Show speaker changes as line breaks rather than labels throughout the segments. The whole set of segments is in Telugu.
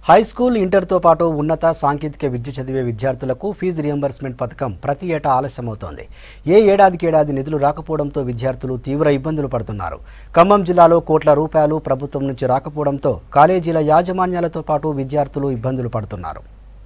హై స్కూల్ ఇంటర్తో పాటు ఉన్నత సాంకేతిక విద్య చదివే విద్యార్థులకు ఫీజు రియంబర్స్మెంట్ పథకం ప్రతి ఏటా ఆలస్యమవుతోంది ఏ ఏడాదికి ఏడాది నిధులు రాకపోవడంతో విద్యార్థులు తీవ్ర ఇబ్బందులు పడుతున్నారు ఖమ్మం జిల్లాలో కోట్ల రూపాయలు ప్రభుత్వం నుంచి రాకపోవడంతో కాలేజీల యాజమాన్యాలతో పాటు విద్యార్థులు ఇబ్బందులు పడుతున్నారు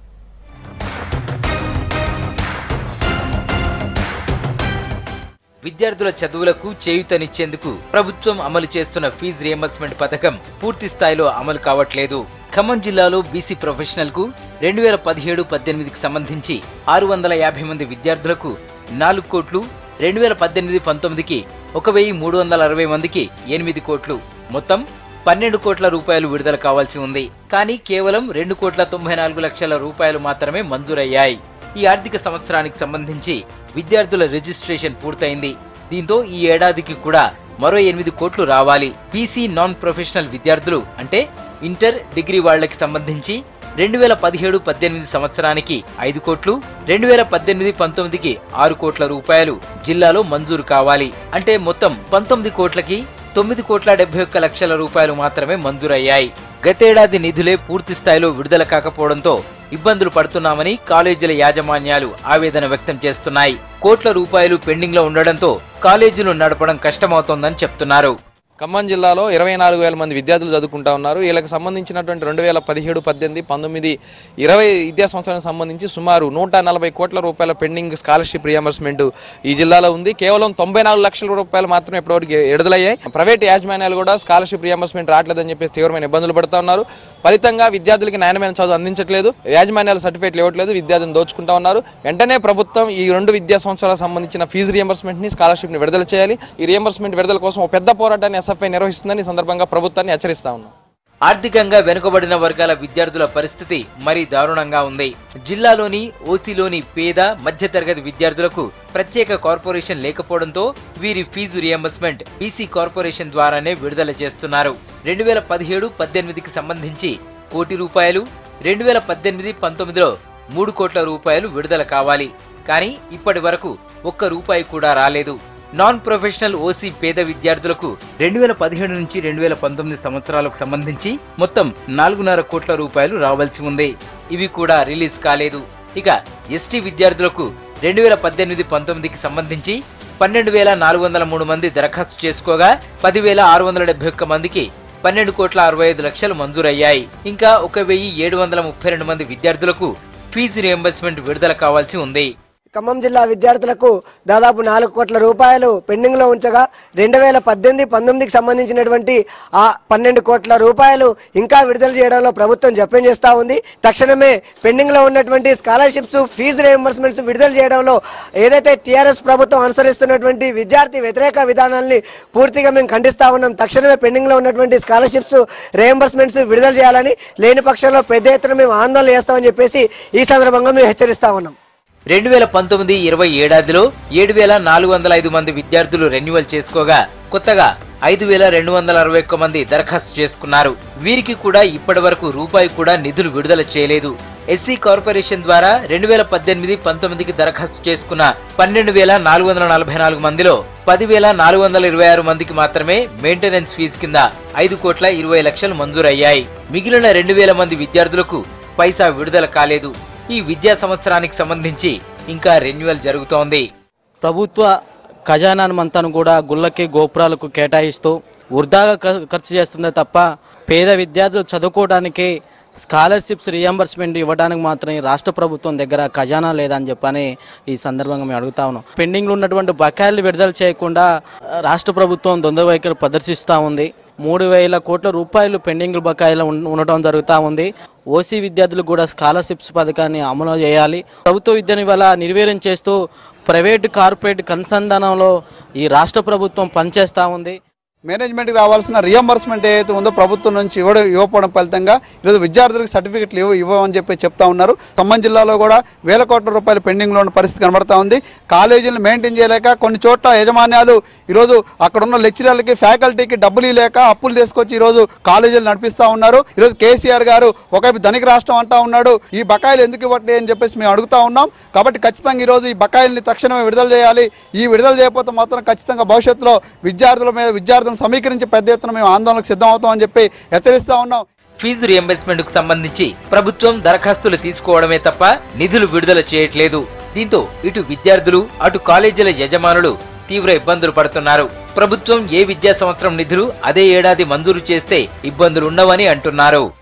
విద్యార్థుల చదువులకు చేయూతనిచ్చేందుకు ప్రభుత్వం అమలు చేస్తున్న ఫీజు రియంబర్స్మెంట్ పథకం పూర్తి స్థాయిలో అమలు కావట్లేదు ఖమ్మం జిల్లాలో బీసీ ప్రొఫెషనల్ కు రెండు వేల పదిహేడు పద్దెనిమిదికి సంబంధించి ఆరు వందల యాభై మంది విద్యార్థులకు నాలుగు కోట్లు రెండు వేల పద్దెనిమిది పంతొమ్మిదికి ఒక వెయ్యి మూడు వందల అరవై మందికి ఎనిమిది కోట్లు మొత్తం పన్నెండు కోట్ల రూపాయలు విడుదల కావాల్సి ఉంది కానీ కేవలం రెండు కోట్ల తొంభై నాలుగు లక్షల రూపాయలు మాత్రమే మంజూరయ్యాయి ఈ ఆర్థిక సంవత్సరానికి సంబంధించి విద్యార్థుల రిజిస్ట్రేషన్ పూర్తయింది దీంతో ఈ ఏడాదికి కూడా మరో ఎనిమిది కోట్లు రావాలి బీసీ నాన్ ప్రొఫెషనల్ విద్యార్థులు అంటే ఇంటర్ డిగ్రీ వాళ్ళకి సంబంధించి రెండు వేల పదిహేడు పద్దెనిమిది సంవత్సరానికి ఐదు కోట్లు రెండు వేల పద్దెనిమిది పంతొమ్మిదికి ఆరు కోట్ల రూపాయలు జిల్లాలో మంజూరు కావాలి అంటే మొత్తం పంతొమ్మిది కోట్లకి తొమ్మిది కోట్ల డెబ్బై ఒక్క లక్షల రూపాయలు మాత్రమే మంజూరయ్యాయి గతేడాది నిధులే పూర్తి స్థాయిలో విడుదల కాకపోవడంతో ఇబ్బందులు పడుతున్నామని కాలేజీల యాజమాన్యాలు ఆవేదన వ్యక్తం చేస్తున్నాయి కోట్ల రూపాయలు పెండింగ్ లో ఉండడంతో కాలేజీలు నడపడం కష్టమవుతోందని చెప్తున్నారు
ఖమ్మం జిల్లాలో ఇరవై నాలుగు వేల మంది విద్యార్థులు చదువుకుంటా ఉన్నారు వీళ్ళకి సంబంధించినటువంటి రెండు వేల పదిహేడు పద్దెనిమిది పంతొమ్మిది ఇరవై విద్యా సంవత్సరానికి సంబంధించి సుమారు నూట నలభై కోట్ల రూపాయల పెండింగ్ స్కాలర్షిప్ రియంబర్స్మెంట్ ఈ జిల్లాలో ఉంది కేవలం తొంభై నాలుగు లక్షల రూపాయలు మాత్రమే ఇప్పటివరకు విడుదలయ్యాయి ప్రైవేట్ యాజమాన్యాలు కూడా స్కాలర్షిప్ రియంబర్స్మెంట్ రావట్లేదని చెప్పేసి తీవ్రమైన ఇబ్బందులు పడుతూ ఉన్నారు ఫలితంగా విద్యార్థులకి నాణ్యమైన చదువు అందించట్లేదు యాజమాన్యాలు సర్టిఫికేట్లు ఇవ్వట్లేదు విద్యార్థులను దోచుకుంటా ఉన్నారు వెంటనే ప్రభుత్వం ఈ రెండు విద్యా సంవత్సరాలకు సంబంధించిన ఫీజు రియంబర్స్మెంట్ ని స్కాలర్షిప్ ని విడుదల చేయాలి ఈ రియంబర్స్మెంట్ విడుదల కోసం ఒక పెద్ద పోరాటాన్ని ఎస్ఎఫ్ఐ నిర్వహిస్తుందని ఈ సందర్భంగా ప్రభుత్వాన్ని హెచ్చరిస్తా ఉన్నాం
ఆర్థికంగా వెనుకబడిన వర్గాల విద్యార్థుల పరిస్థితి మరీ దారుణంగా ఉంది జిల్లాలోని ఓసీలోని పేద మధ్యతరగతి విద్యార్థులకు ప్రత్యేక కార్పొరేషన్ లేకపోవడంతో వీరి ఫీజు రియంబర్స్మెంట్ బీసీ కార్పొరేషన్ ద్వారానే విడుదల చేస్తున్నారు రెండు వేల పదిహేడు పద్దెనిమిదికి సంబంధించి కోటి రూపాయలు రెండు వేల పద్దెనిమిది పంతొమ్మిదిలో మూడు కోట్ల రూపాయలు విడుదల కావాలి కానీ ఇప్పటి వరకు ఒక్క రూపాయి కూడా రాలేదు నాన్ ప్రొఫెషనల్ ఓసీ పేద విద్యార్థులకు రెండు వేల పదిహేడు నుంచి రెండు వేల పంతొమ్మిది సంవత్సరాలకు సంబంధించి మొత్తం నాలుగున్నర కోట్ల రూపాయలు రావాల్సి ఉంది ఇవి కూడా రిలీజ్ కాలేదు ఇక ఎస్టీ విద్యార్థులకు రెండు వేల పద్దెనిమిది పంతొమ్మిదికి సంబంధించి పన్నెండు వేల నాలుగు వందల మూడు మంది దరఖాస్తు చేసుకోగా పదివేల ఆరు వందల డెబ్బై ఒక్క మందికి పన్నెండు కోట్ల అరవై ఐదు లక్షలు మంజూరయ్యాయి ఇంకా ఒక వెయ్యి ఏడు వందల ముప్పై రెండు మంది విద్యార్థులకు ఫీజు రియంబర్స్మెంట్ విడుదల కావాల్సి ఉంది
ఖమ్మం జిల్లా విద్యార్థులకు దాదాపు నాలుగు కోట్ల రూపాయలు పెండింగ్లో ఉంచగా రెండు వేల పద్దెనిమిది పంతొమ్మిదికి సంబంధించినటువంటి ఆ పన్నెండు కోట్ల రూపాయలు ఇంకా విడుదల చేయడంలో ప్రభుత్వం జప్యం చేస్తూ ఉంది తక్షణమే పెండింగ్లో ఉన్నటువంటి స్కాలర్షిప్స్ ఫీజు రియంబర్స్మెంట్స్ విడుదల చేయడంలో ఏదైతే టీఆర్ఎస్ ప్రభుత్వం అనుసరిస్తున్నటువంటి విద్యార్థి వ్యతిరేక విధానాల్ని పూర్తిగా మేము ఖండిస్తా ఉన్నాం తక్షణమే పెండింగ్లో ఉన్నటువంటి స్కాలర్షిప్స్ రియంబర్స్మెంట్స్ విడుదల చేయాలని లేని పక్షంలో పెద్ద ఎత్తున మేము ఆందోళన చేస్తామని చెప్పేసి ఈ సందర్భంగా మేము హెచ్చరిస్తా ఉన్నాం
రెండు వేల పంతొమ్మిది ఇరవై ఏడాదిలో ఏడు వేల నాలుగు వందల ఐదు మంది విద్యార్థులు రెన్యువల్ చేసుకోగా కొత్తగా ఐదు వేల రెండు వందల అరవై ఒక్క మంది దరఖాస్తు చేసుకున్నారు వీరికి కూడా ఇప్పటి వరకు రూపాయి కూడా నిధులు విడుదల చేయలేదు ఎస్సీ కార్పొరేషన్ ద్వారా రెండు వేల పద్దెనిమిది పంతొమ్మిదికి దరఖాస్తు చేసుకున్న పన్నెండు వేల నాలుగు వందల నలభై నాలుగు మందిలో పదివేల నాలుగు వందల ఇరవై ఆరు మందికి మాత్రమే మెయింటెనెన్స్ ఫీజు కింద ఐదు కోట్ల ఇరవై లక్షలు మంజూరయ్యాయి మిగిలిన రెండు వేల మంది విద్యార్థులకు పైసా విడుదల కాలేదు ఈ విద్యా సంవత్సరానికి సంబంధించి ఇంకా రెన్యువల్ జరుగుతోంది
ప్రభుత్వ ఖజానాను మంతాను కూడా గుళ్ళకి గోపురాలకు కేటాయిస్తూ వృధాగా ఖ- ఖర్చు చేస్తుందే తప్ప పేద విద్యార్థులు చదువుకోవడానికి స్కాలర్షిప్స్ రియంబర్స్మెంట్ ఇవ్వడానికి మాత్రం ఈ రాష్ట్ర ప్రభుత్వం దగ్గర ఖజానా లేదని చెప్పని ఈ సందర్భంగా మేము అడుగుతా ఉన్నాం పెండింగ్లో ఉన్నటువంటి బకాయిలు విడుదల చేయకుండా ఆ, రాష్ట్ర ప్రభుత్వం దొంగ వైఖరి ప్రదర్శిస్తూ ఉంది మూడు వేల కోట్ల రూపాయలు పెండింగ్ బకాయిలు ఉన్- ఉండటం జరుగుతూ ఉంది ఓసీ విద్యార్థులకు కూడా స్కాలర్షిప్స్ పథకాన్ని అమలు చేయాలి ప్రభుత్వ విద్యను ఇవాళ నిర్వీర్యం చేస్తూ ప్రైవేట్ కార్పొరేట్ కనుసంధానంలో ఈ రాష్ట్ర ప్రభుత్వం పనిచేస్తూ ఉంది
మేనేజ్మెంట్కి రావాల్సిన రియంబర్స్మెంట్ ఏదైతే ఉందో ప్రభుత్వం నుంచి ఇవ్వడం ఇవ్వకపోవడం ఫలితంగా ఈరోజు విద్యార్థులకు సర్టిఫికెట్లు ఇవ్వ ఇవ్వమని చెప్పి చెప్తా ఉన్నారు ఖమ్మం జిల్లాలో కూడా వేల కోట్ల రూపాయలు పెండింగ్లో ఉన్న పరిస్థితి కనబడతా ఉంది కాలేజీలను మెయింటైన్ చేయలేక కొన్ని చోట్ల యాజమాన్యాలు ఈరోజు అక్కడ ఉన్న లెక్చరర్లకి ఫ్యాకల్టీకి డబ్బులు లేక అప్పులు తీసుకొచ్చి ఈరోజు కాలేజీలు నడిపిస్తూ ఉన్నారు ఈరోజు కేసీఆర్ గారు ఒకవైపు ధనిక రాష్ట్రం అంటా ఉన్నాడు ఈ బకాయిలు ఎందుకు ఇవ్వట్లేదు అని చెప్పేసి మేము అడుగుతా ఉన్నాం కాబట్టి ఖచ్చితంగా ఈరోజు ఈ బకాయిల్ని తక్షణమే విడుదల చేయాలి ఈ విడుదల చేయకపోతే మాత్రం ఖచ్చితంగా భవిష్యత్తులో విద్యార్థుల మీద విద్యార్థులను సమీకరించి పెద్ద ఎత్తున మేము ఆందోళనకు సిద్ధం అవుతామని చెప్పి హెచ్చరిస్తా ఉన్నాం
ఫీజు రియంబర్స్మెంట్ కు సంబంధించి ప్రభుత్వం దరఖాస్తులు తీసుకోవడమే తప్ప నిధులు విడుదల చేయట్లేదు దీంతో ఇటు విద్యార్థులు అటు కాలేజీల యజమానులు తీవ్ర ఇబ్బందులు పడుతున్నారు ప్రభుత్వం ఏ విద్యా సంవత్సరం నిధులు అదే ఏడాది మంజూరు చేస్తే ఇబ్బందులుండవని అంటున్నారు